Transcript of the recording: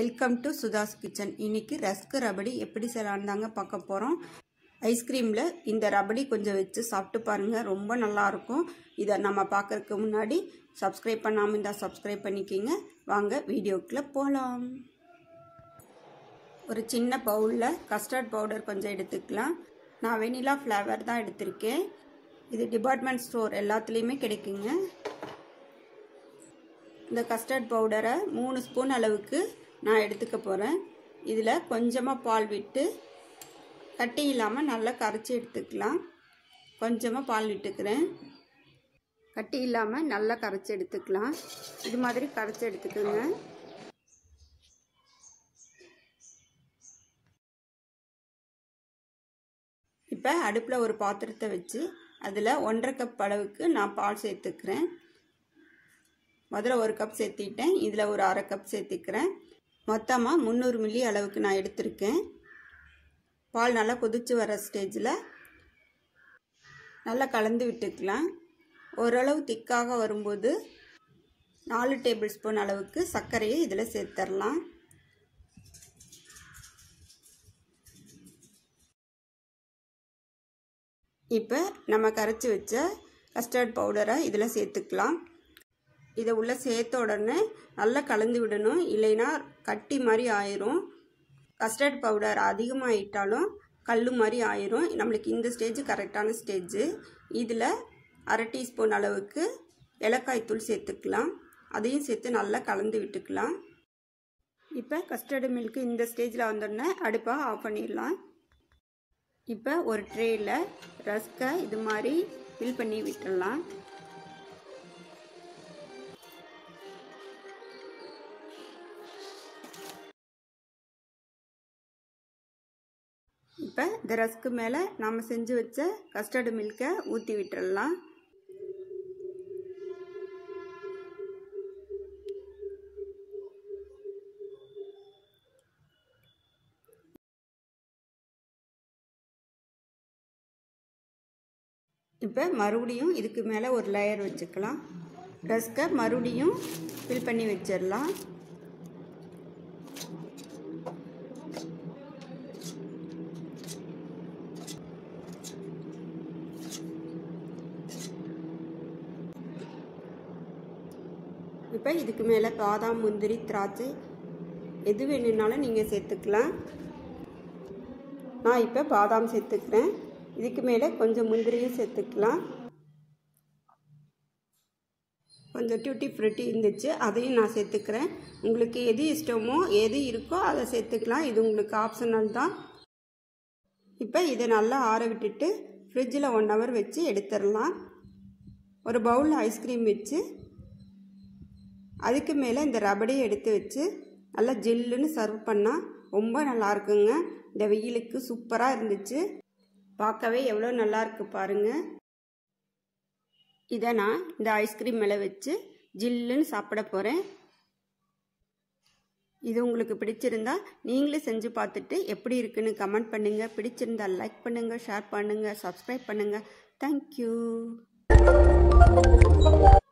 welcome to Sudha's kitchen இன்னைக்கு rusk rabadi எப்படி செய்யலான்னு தாங்க பார்க்க போகிறோம் ஐஸ்கிரீமில் இந்த ரபடி கொஞ்சம் வச்சு சாப்பிட்டு பாருங்கள் ரொம்ப நல்லாயிருக்கும் இதை நம்ம பார்க்கறதுக்கு முன்னாடி சப்ஸ்கிரைப் பண்ணாமல் இருந்தால் சப்ஸ்கிரைப் பண்ணிக்கிங்க வாங்க வீடியோக்குள்ளே போகலாம் ஒரு சின்ன பவுலில் கஸ்டர்ட் பவுடர் கொஞ்சம் எடுத்துக்கலாம் நான் வெனிலா ஃப்ளேவர் தான் எடுத்திருக்கேன் இது டிபார்ட்மெண்ட் ஸ்டோர் எல்லாத்துலேயுமே கிடைக்குங்க இந்த கஸ்டர்ட் பவுடரை மூணு ஸ்பூன் அளவுக்கு நான் எடுத்துக்க போகிறேன் இதில் கொஞ்சமாக பால் விட்டு கட்டி இல்லாமல் நல்லா கரைச்சி எடுத்துக்கலாம் கொஞ்சமாக பால் விட்டுக்கிறேன் கட்டி இல்லாமல் நல்லா கரைச்சி எடுத்துக்கலாம் இது மாதிரி கரைச்சி எடுத்துக்கோங்க இப்போ அடுப்பில் ஒரு பாத்திரத்தை வச்சு அதில் ஒன்றரை கப் அளவுக்கு நான் பால் சேர்த்துக்கிறேன் முதல்ல ஒரு கப் சேர்த்திட்டேன் இதில் ஒரு அரை கப் சேர்த்துக்கிறேன் மொத்தமாக முந்நூறு மில்லி அளவுக்கு நான் எடுத்திருக்கேன் பால் நல்லா கொதித்து வர ஸ்டேஜில் நல்லா கலந்து விட்டுக்கலாம் ஓரளவு திக்காக வரும்போது நாலு டேபிள் ஸ்பூன் அளவுக்கு சர்க்கரையை இதில் சேர்த்துடலாம் இப்போ நம்ம கரைச்சி வச்ச கஸ்டர்ட் பவுடரை இதில் சேர்த்துக்கலாம் இதை உள்ளே சேர்த்த உடனே நல்லா கலந்து விடணும் இல்லைன்னா கட்டி மாதிரி ஆயிரும் கஸ்டர்ட் பவுடர் அதிகமாகிட்டாலும் கல் மாதிரி ஆயிரும் நம்மளுக்கு இந்த ஸ்டேஜ் கரெக்டான ஸ்டேஜு இதில் அரை டீஸ்பூன் அளவுக்கு ஏலக்காய் தூள் சேர்த்துக்கலாம் அதையும் சேர்த்து நல்லா கலந்து விட்டுக்கலாம் இப்போ கஸ்டர்டு மில்க்கு இந்த ஸ்டேஜில் வந்தோடனே அடுப்பாக ஆஃப் பண்ணிடலாம் இப்போ ஒரு ட்ரேயில் ரஸ்கை இது மாதிரி ஃபில் பண்ணி விட்டுடலாம் இப்போ இந்த ரஸ்க்கு மேலே நாம் செஞ்சு வச்ச கஸ்டர்டு மில்கை ஊற்றி விட்டுடலாம் இப்போ மறுபடியும் இதுக்கு மேலே ஒரு லேயர் வச்சுக்கலாம் ரஸ்கை மறுபடியும் ஃபில் பண்ணி வச்சிடலாம் இப்போ இதுக்கு மேலே பாதாம் முந்திரி திராட்சை எது வேணும்னாலும் நீங்கள் சேர்த்துக்கலாம் நான் இப்போ பாதாம் சேர்த்துக்கிறேன் இதுக்கு மேலே கொஞ்சம் முந்திரியும் சேர்த்துக்கலாம் கொஞ்சம் டியூட்டி ஃப்ரூட்டி இருந்துச்சு அதையும் நான் சேர்த்துக்கிறேன் உங்களுக்கு எது இஷ்டமோ எது இருக்கோ அதை சேர்த்துக்கலாம் இது உங்களுக்கு ஆப்ஷனல் தான் இப்போ இதை நல்லா ஆற விட்டுட்டு ஃப்ரிட்ஜில் ஒன் ஹவர் வச்சு எடுத்துடலாம் ஒரு பவுலில் ஐஸ்கிரீம் வச்சு அதுக்கு மேலே இந்த ரபடியை எடுத்து வச்சு நல்லா ஜில்லுன்னு சர்வ் பண்ணால் ரொம்ப நல்லா இருக்குங்க இந்த வெயிலுக்கு சூப்பராக இருந்துச்சு பார்க்கவே எவ்வளோ நல்லா இருக்கு பாருங்க இதை நான் இந்த ஐஸ்கிரீம் மேலே வச்சு ஜில்லுன்னு சாப்பிட போகிறேன் இது உங்களுக்கு பிடிச்சிருந்தா நீங்களே செஞ்சு பார்த்துட்டு எப்படி இருக்குன்னு கமெண்ட் பண்ணுங்கள் பிடிச்சிருந்தா லைக் பண்ணுங்கள் ஷேர் பண்ணுங்கள் சப்ஸ்கிரைப் பண்ணுங்கள் தேங்க்யூ